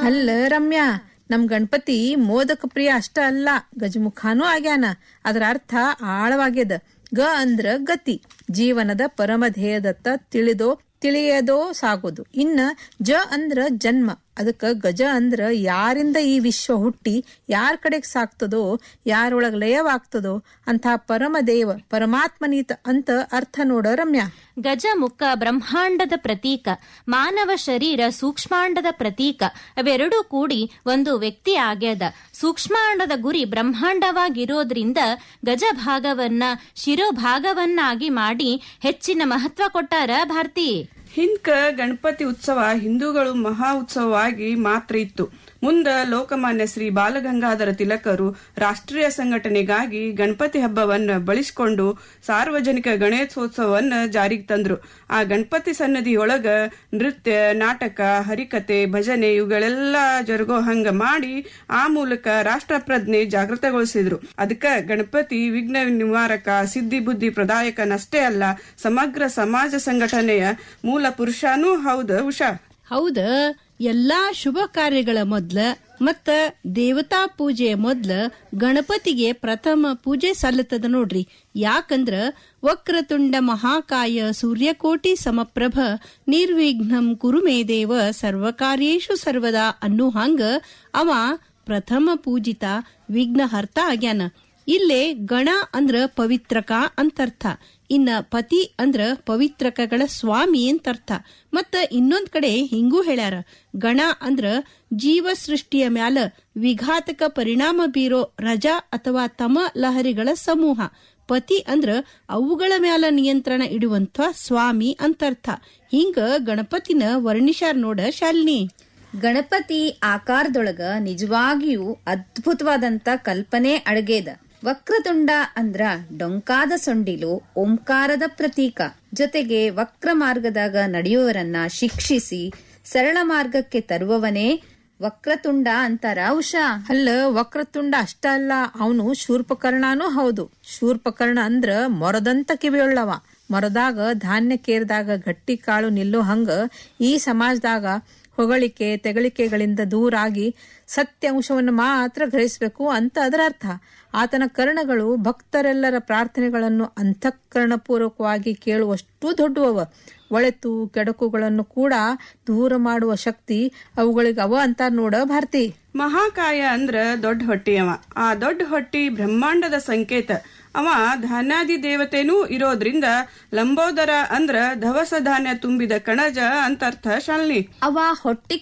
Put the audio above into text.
ಅಲ್ಲ ರಮ್ಯಾ ನಮ್ ಗಣಪತಿ ಮೋದಕ ಪ್ರಿಯ ಅಷ್ಟ ಅಲ್ಲ ಗಜಮುಖಾನೂ ಆಗ್ಯಾನ ಅದರ ಅರ್ಥ ಆಳವಾಗ್ಯದ ಗ ಅಂದ್ರ ಗತಿ ಜೀವನದ ಪರಮ ಧ್ಯೇಯದತ್ತ ತಿಳಿದೋ ತಿಳಿಯದೋ ಸಾಗೋದು ಇನ್ನ ಜ ಅಂದ್ರ ಜನ್ಮ ಅದಕ್ಕ ಗಜ ಅಂದ್ರ ಯಾರಿಂದ ಈ ವಿಶ್ವ ಹುಟ್ಟಿ ಯಾರ ಕಡೆಗ್ ಸಾಕ್ತದೋ ಯಾರೊಳಗ್ ಲಯವಾಗ್ತದೋ ಅಂತ ಪರಮ ದೇವ ಪರಮಾತ್ಮನೀತ ಅಂತ ಅರ್ಥ ನೋಡ ರಮ್ಯಾ ಗಜಮುಖ ಬ್ರಹ್ಮಾಂಡದ ಪ್ರತೀಕ ಮಾನವ ಶರೀರ ಸೂಕ್ಷ್ಮಾಂಡದ ಪ್ರತೀಕ ಅವೆರಡೂ ಕೂಡಿ ಒಂದು ವ್ಯಕ್ತಿ ಆಗ್ಯದ ಸೂಕ್ಷ್ಮಾಂಡದ ಗುರಿ ಬ್ರಹ್ಮಾಂಡವಾಗಿರೋದ್ರಿಂದ ಗಜ ಭಾಗವನ್ನ ಶಿರೋಭಾಗವನ್ನಾಗಿ ಮಾಡಿ ಹೆಚ್ಚಿನ ಮಹತ್ವ ಕೊಟ್ಟಾರ ಭಾರತಿ ಹಿಂದ್ಕ ಗಣಪತಿ ಉತ್ಸವ ಹಿಂದೂಗಳು ಮಹಾ ಉತ್ಸವವಾಗಿ ಮಾತ್ರ ಇತ್ತು ಮುಂದ ಲೋಕಮಾನ್ಯ ಶ್ರೀ ಬಾಲಗಂಗಾಧರ ತಿಲಕರು ರಾಷ್ಟ್ರೀಯ ಸಂಘಟನೆಗಾಗಿ ಗಣಪತಿ ಹಬ್ಬವನ್ನ ಬಳಸಿಕೊಂಡು ಸಾರ್ವಜನಿಕ ಗಣೇಶೋತ್ಸವವನ್ನ ಜಾರಿಗೆ ತಂದ್ರು ಆ ಗಣಪತಿ ಸನ್ನದಿಯೊಳಗ ನೃತ್ಯ ನಾಟಕ ಹರಿಕತೆ ಭಜನೆ ಇವುಗಳೆಲ್ಲ ಜರುಗೋ ಹಂಗ ಮಾಡಿ ಆ ಮೂಲಕ ರಾಷ್ಟ್ರ ಪ್ರಜ್ಞೆ ಜಾಗೃತಗೊಳಿಸಿದ್ರು ಅದಕ್ಕ ಗಣಪತಿ ವಿಘ್ನ ನಿವಾರಕ ಸಿದ್ಧಿ ಬುದ್ಧಿ ಪ್ರದಾಯಕನಷ್ಟೇ ಅಲ್ಲ ಸಮಗ್ರ ಸಮಾಜ ಸಂಘಟನೆಯ ಮೂಲ ಪುರುಷನೂ ಹೌದ ಉಷಾ ಹೌದ ಎಲ್ಲಾ ಶುಭ ಕಾರ್ಯಗಳ ಮೊದ್ಲ ಮತ್ತ ದೇವತಾ ಪೂಜೆಯ ಮೊದ್ಲ ಗಣಪತಿಗೆ ಪ್ರಥಮ ಪೂಜೆ ಸಲ್ಲತದ ನೋಡ್ರಿ ಯಾಕಂದ್ರ ವಕ್ರತುಂಡ ಮಹಾಕಾಯ ಸೂರ್ಯಕೋಟಿ ಸಮಪ್ರಭ ನಿರ್ವಿಘ್ನಂ ಕುರು ಮೇ ದೇವ ಸರ್ವಕಾರ್ಯೇಷು ಸರ್ವದಾ ಅನ್ನೋ ಹಂಗ ಅವ ಪ್ರಥಮ ಪೂಜಿತ ವಿಘ್ನಹರ್ತ ಆಗ್ಯಾನ ಇಲ್ಲೇ ಗಣ ಅಂದ್ರ ಪವಿತ್ರಕ ಅಂತರ್ಥ ಇನ್ನ ಪತಿ ಅಂದ್ರ ಪವಿತ್ರಕಗಳ ಸ್ವಾಮಿ ಅಂತರ್ಥ ಮತ್ತ ಇನ್ನೊಂದ್ ಕಡೆ ಹಿಂಗೂ ಹೇಳ್ಯಾರ ಗಣ ಅಂದ್ರ ಜೀವ ಸೃಷ್ಟಿಯ ಮ್ಯಾಲ ವಿಘಾತಕ ಪರಿಣಾಮ ಬೀರೋ ರಜಾ ಅಥವಾ ತಮ ಲಹರಿಗಳ ಸಮೂಹ ಪತಿ ಅಂದ್ರ ಅವುಗಳ ಮ್ಯಾಲ ನಿಯಂತ್ರಣ ಇಡುವಂತ ಸ್ವಾಮಿ ಅಂತರ್ಥ ಹಿಂಗ ಗಣಪತಿನ ವರ್ಣಿಸ್ಯಾರ ನೋಡ ಶಾಲಿನಿ ಗಣಪತಿ ಆಕಾರದೊಳಗ ನಿಜವಾಗಿಯೂ ಅದ್ಭುತವಾದಂತ ಕಲ್ಪನೆ ಅಡಗೇದ ವಕ್ರತುಂಡ ಅಂದ್ರ ಡೊಂಕಾದ ಸೊಂಡಿಲು ಓಂಕಾರದ ಪ್ರತೀಕ ಜೊತೆಗೆ ವಕ್ರ ಮಾರ್ಗದಾಗ ನಡೆಯುವವರನ್ನ ಶಿಕ್ಷಿಸಿ ಸರಳ ಮಾರ್ಗಕ್ಕೆ ತರುವವನೇ ವಕ್ರತುಂಡ ಅಂತಾರ ಉಷಾ ಅಲ್ಲ ವಕ್ರತುಂಡ ಅಷ್ಟ ಅಲ್ಲ ಅವನು ಶೂರ್ಪಕರ್ಣನೂ ಹೌದು ಶೂರ್ಪಕರ್ಣ ಅಂದ್ರ ಮೊರದಂತ ಕಿವಿಯುಳ್ಳವ ಮೊರದಾಗ ಧಾನ್ಯ ಕೇರಿದಾಗ ಗಟ್ಟಿ ಕಾಳು ನಿಲ್ಲೋ ಹಂಗ ಈ ಸಮಾಜದಾಗ ಹೊಗಳಿಕೆ ತೆಗಳಿಕೆಗಳಿಂದ ದೂರಾಗಿ ಸತ್ಯ ಅಂಶವನ್ನು ಮಾತ್ರ ಗ್ರಹಿಸಬೇಕು ಅಂತ ಅದರ ಅರ್ಥ ಆತನ ಕರ್ಣಗಳು ಭಕ್ತರೆಲ್ಲರ ಪ್ರಾರ್ಥನೆಗಳನ್ನು ಅಂತಃಕರಣಪೂರ್ವಕವಾಗಿ ಕೇಳುವಷ್ಟು ದೊಡ್ಡವವ ಒಳೆತು ಕೆಡಕುಗಳನ್ನು ಕೂಡ ದೂರ ಮಾಡುವ ಶಕ್ತಿ ಅವುಗಳಿಗೆ ಅವ ಅಂತ ನೋಡ ಭಾರತಿ ಮಹಾಕಾಯ ಅಂದ್ರ ದೊಡ್ಡ ಹೊಟ್ಟಿಯವ ಆ ದೊಡ್ಡ ಹೊಟ್ಟಿ ಬ್ರಹ್ಮಾಂಡದ ಸಂಕೇತ ಅವ ಧಾನ್ಯಾದಿ ದೇವತೆನೂ ಇರೋದ್ರಿಂದ ಲಂಬೋದರ ಅಂದ್ರ ದವಸ ಧಾನ್ಯ ತುಂಬಿದ ಕಣಜ ಅಂತರ್ಥ ಶಾಲಿನಿ ಅವ ಹೊಟ್ಟಿ